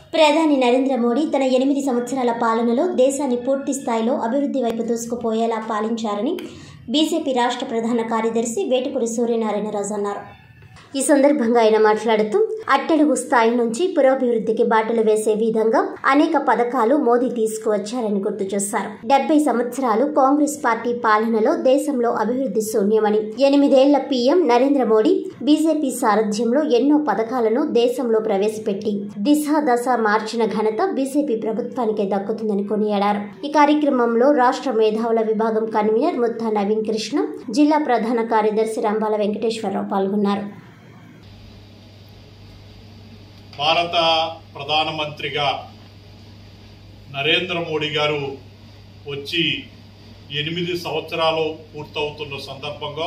ప్రధాని నరేంద్ర మోడీ తన ఎనిమిది సంవత్సరాల పాలనలో దేశాన్ని పూర్తి స్థాయిలో అభివృద్ధి వైపు దూసుకుపోయేలా పాలించారని బీజేపీ రాష్ట్ర ప్రధాన కార్యదర్శి వేటుకూరి సూర్యనారాయణరాజు అన్నారు ఈ సందర్భంగా ఆయన మాట్లాడుతూ అట్టడుగు స్థాయి నుంచి పురోభివృద్ధికి బాటలు వేసే విధంగా అనేక పథకాలు మోదీ తీసుకువచ్చారని గుర్తు చేశారు డెబ్బై సంవత్సరాలు కాంగ్రెస్ పార్టీ పాలనలో దేశంలో అభివృద్ధి శూన్యమని ఎనిమిదేళ్ల పీఎం నరేంద్ర మోడీ బీజేపీ సారథ్యంలో ఎన్నో పథకాలను దేశంలో ప్రవేశపెట్టి దిశ దశ మార్చిన ఘనత బీజేపీ ప్రభుత్వానికే దక్కుతుందని కొనియాడారు ఈ కార్యక్రమంలో రాష్ట్ర మేధావుల విభాగం కన్వీనర్ ముత్తా నవీన్ కృష్ణ జిల్లా ప్రధాన కార్యదర్శి రంబాల వెంకటేశ్వరరావు పాల్గొన్నారు భారత ప్రధానమంత్రిగా నరేంద్ర మోడీ గారు వచ్చి ఎనిమిది సంవత్సరాలు పూర్తవుతున్న సందర్భంగా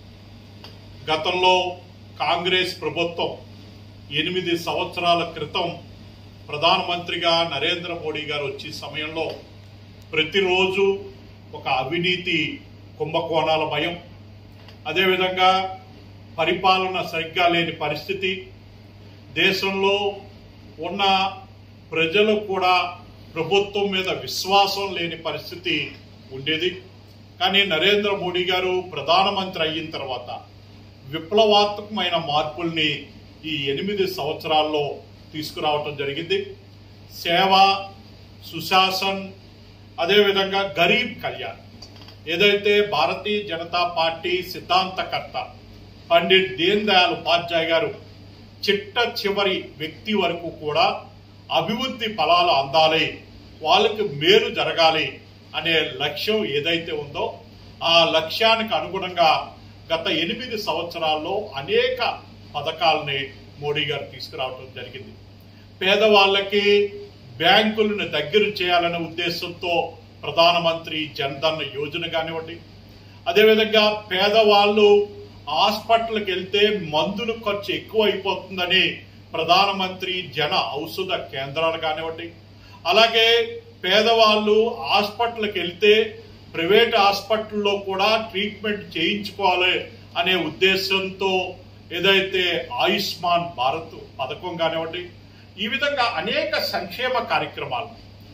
గతంలో కాంగ్రెస్ ప్రభుత్వం ఎనిమిది సంవత్సరాల క్రితం ప్రధానమంత్రిగా నరేంద్ర మోడీ గారు వచ్చే సమయంలో ప్రతిరోజు ఒక అవినీతి కుంభకోణాల భయం అదేవిధంగా పరిపాలన సరిగ్గా లేని పరిస్థితి దేశంలో ఉన్న ప్రజలు కూడా ప్రభుత్వం మీద విశ్వాసం లేని పరిస్థితి ఉండేది కానీ నరేంద్ర మోడీ గారు ప్రధానమంత్రి అయిన తర్వాత విప్లవాత్మకమైన మార్పుల్ని ఈ ఎనిమిది సంవత్సరాల్లో తీసుకురావటం జరిగింది సేవ సుశాసన్ అదేవిధంగా గరీబ్ కళ్యాణ్ ఏదైతే భారతీయ జనతా పార్టీ సిద్ధాంతకర్త పండిట్ దీన్ దయాళ్ ఉపాధ్యాయ గారు చిట్ట చివరి వ్యక్తి వరకు కూడా అభివృద్ధి ఫలాలు అందాలి వాళ్ళకి మేలు జరగాలి అనే లక్ష్యం ఏదైతే ఉందో ఆ లక్ష్యానికి అనుగుణంగా గత ఎనిమిది సంవత్సరాల్లో అనేక పథకాలని మోడీ గారు తీసుకురావడం జరిగింది పేదవాళ్ళకి బ్యాంకులను దగ్గర చేయాలనే ఉద్దేశంతో ప్రధానమంత్రి జన్ధన్ యోజన కానివ్వండి అదేవిధంగా పేదవాళ్ళు హాస్పిటల్కి వెళ్తే మందులు ఖర్చు ఎక్కువ అయిపోతుందని ప్రధానమంత్రి జన ఔషధ కేంద్రాలు కానివ్వండి అలాగే పేదవాళ్ళు హాస్పిటల్కి వెళ్తే ప్రైవేట్ హాస్పిటల్లో కూడా ట్రీట్మెంట్ చేయించుకోవాలి అనే ఉద్దేశంతో ఏదైతే ఆయుష్మాన్ భారత్ పథకం కానివ్వండి ఈ విధంగా అనేక సంక్షేమ కార్యక్రమాలు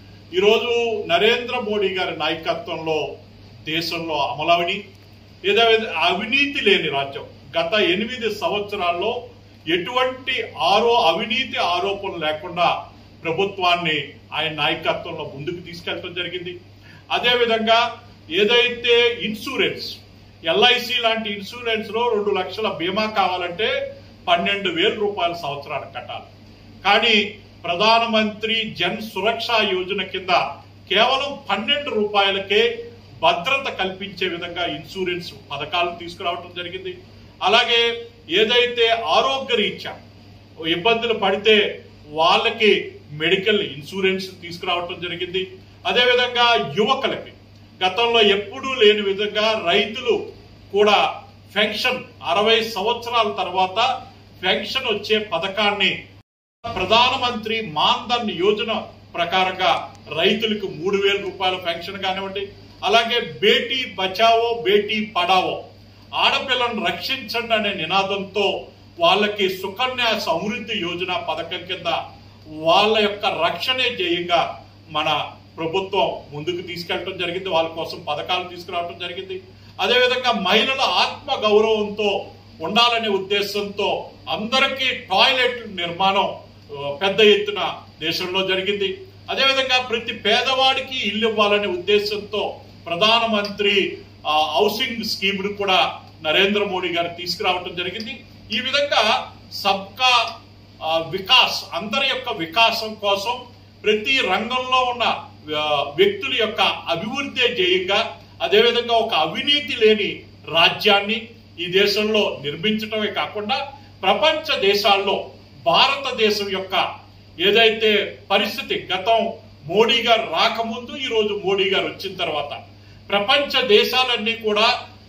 ఈరోజు నరేంద్ర మోడీ గారి నాయకత్వంలో దేశంలో అమలవని ఏదైతే అవినీతి లేని రాజ్యం గత ఎనిమిది సంవత్సరాల్లో ఎటువంటి ఆరో అవినీతి ఆరోపణలు లేకుండా ప్రభుత్వాన్ని ఆయన నాయకత్వంలో ముందుకు తీసుకెళ్ళడం జరిగింది అదేవిధంగా ఏదైతే ఇన్సూరెన్స్ ఎల్ఐసి లాంటి ఇన్సూరెన్స్ లో రెండు లక్షల బీమా కావాలంటే పన్నెండు వేల రూపాయల సంవత్సరానికి కట్టాలి కానీ ప్రధానమంత్రి జన్ సురక్ష యోజన కింద కేవలం పన్నెండు రూపాయలకే భద్రత కల్పించే విధంగా ఇన్సూరెన్స్ పథకాలు తీసుకురావడం జరిగింది అలాగే ఏదైతే ఆరోగ్య రీత్యా ఇబ్బందులు పడితే వాళ్ళకి మెడికల్ ఇన్సూరెన్స్ తీసుకురావటం జరిగింది అదేవిధంగా యువకులకి గతంలో ఎప్పుడూ లేని విధంగా రైతులు కూడా పెన్షన్ అరవై సంవత్సరాల తర్వాత పెన్షన్ వచ్చే పథకాన్ని ప్రధానమంత్రి మాన్ధన్ యోజన ప్రకారంగా రైతులకు మూడు వేల రూపాయల పెన్షన్ కానివ్వండి అలాగే బేటీ బచావో బేటీ పడావో ఆడపిల్లను రక్షించండి అనే నినాదంతో వాళ్ళకి సుకన్య సమృద్ధి యోజన పథకం కింద వాళ్ళ యొక్క రక్షణే ధ్యేయంగా మన ప్రభుత్వం ముందుకు తీసుకెళ్ళడం జరిగింది వాళ్ళ కోసం పథకాలు తీసుకురావడం జరిగింది అదేవిధంగా మహిళల ఆత్మ గౌరవంతో ఉండాలనే ఉద్దేశంతో అందరికీ టాయిలెట్ నిర్మాణం ఆ, పెద్ద ఎత్తున దేశంలో జరిగింది అదేవిధంగా ప్రతి పేదవాడికి ఇల్లు ఇవ్వాలనే ఉద్దేశంతో ప్రధానమంత్రి ఆ, హౌసింగ్ స్కీమ్ ను కూడా నరేంద్ర మోడీ గారు తీసుకురావడం జరిగింది ఈ విధంగా సబ్కా ఆ, వికాస్ అందరి యొక్క వికాసం కోసం ప్రతి రంగంలో ఉన్న ఆ, వ్యక్తుల యొక్క అభివృద్ధి ధ్యేయంగా అదేవిధంగా ఒక అవినీతి లేని రాజ్యాన్ని ఈ దేశంలో నిర్మించటమే కాకుండా ప్రపంచ దేశాల్లో భారతదేశం యొక్క ఏదైతే పరిస్థితి గతం మోడీ గారు రాకముందు ఈ రోజు మోడీ గారు వచ్చిన తర్వాత ప్రపంచ దేశాలన్నీ కూడా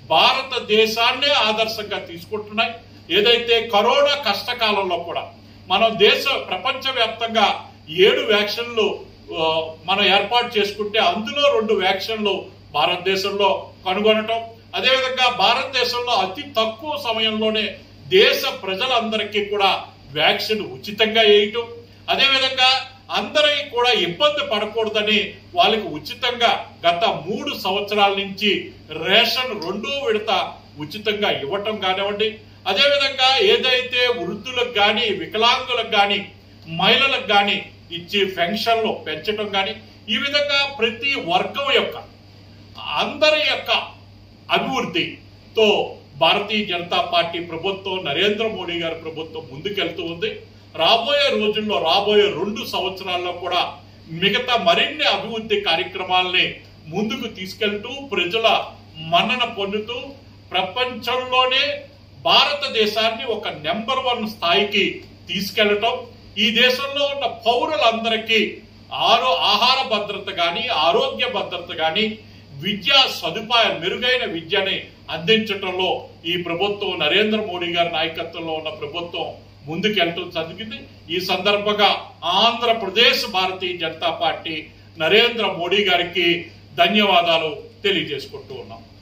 భారతదేశాన్నే ఆదర్శంగా తీసుకుంటున్నాయి ఏదైతే కరోనా కష్టకాలంలో కూడా మనం దేశ ప్రపంచ వ్యాప్తంగా ఏడు వ్యాక్సిన్లు ఆ, మనం ఏర్పాటు చేసుకుంటే అందులో రెండు వ్యాక్సిన్లు భారతదేశంలో కనుగొనటం అదేవిధంగా భారతదేశంలో అతి తక్కువ సమయంలోనే దేశ ప్రజలందరికీ కూడా వ్యాక్సిన్ ఉచితంగా వేయటం అదేవిధంగా అందరికీ కూడా ఇబ్బంది పడకూడదని వాళ్ళకి ఉచితంగా గత మూడు సంవత్సరాల నుంచి రేషన్ రెండో విడత ఉచితంగా ఇవ్వటం కానివ్వండి అదేవిధంగా ఏదైతే వృద్ధులకు కానీ వికలాంగులకు కానీ మహిళలకు కానీ ఇచ్చే పెన్షన్లు పెంచడం కానీ ఈ విధంగా ప్రతి వర్గం యొక్క అందరి యొక్క అభివృద్ధితో భారతీయ జనతా పార్టీ ప్రభుత్వం నరేంద్ర మోడీ గారి ప్రభుత్వం ముందుకెళ్తూ ఉంది రాబోయే రోజుల్లో రాబోయే రెండు సంవత్సరాల్లో కూడా మిగతా మరిన్ని అభివృద్ధి కార్యక్రమాల్ని ముందుకు తీసుకెళ్తూ ప్రజల మన్నన పొందుతూ ప్రపంచంలోనే భారతదేశాన్ని ఒక నెంబర్ వన్ స్థాయికి తీసుకెళ్లటం ఈ దేశంలో ఉన్న పౌరులందరికీ ఆరో ఆహార భద్రత గాని ఆరోగ్య భద్రత గాని విద్యా సదుపాయం మెరుగైన విద్యని అందించటంలో ఈ ప్రభుత్వం నరేంద్ర మోడీ గారి నాయకత్వంలో ఉన్న ప్రభుత్వం ముందుకెళ్ళటం జరిగింది ఈ సందర్భంగా ఆంధ్రప్రదేశ్ భారతీయ జనతా పార్టీ నరేంద్ర మోడీ గారికి ధన్యవాదాలు తెలియజేసుకుంటూ ఉన్నాం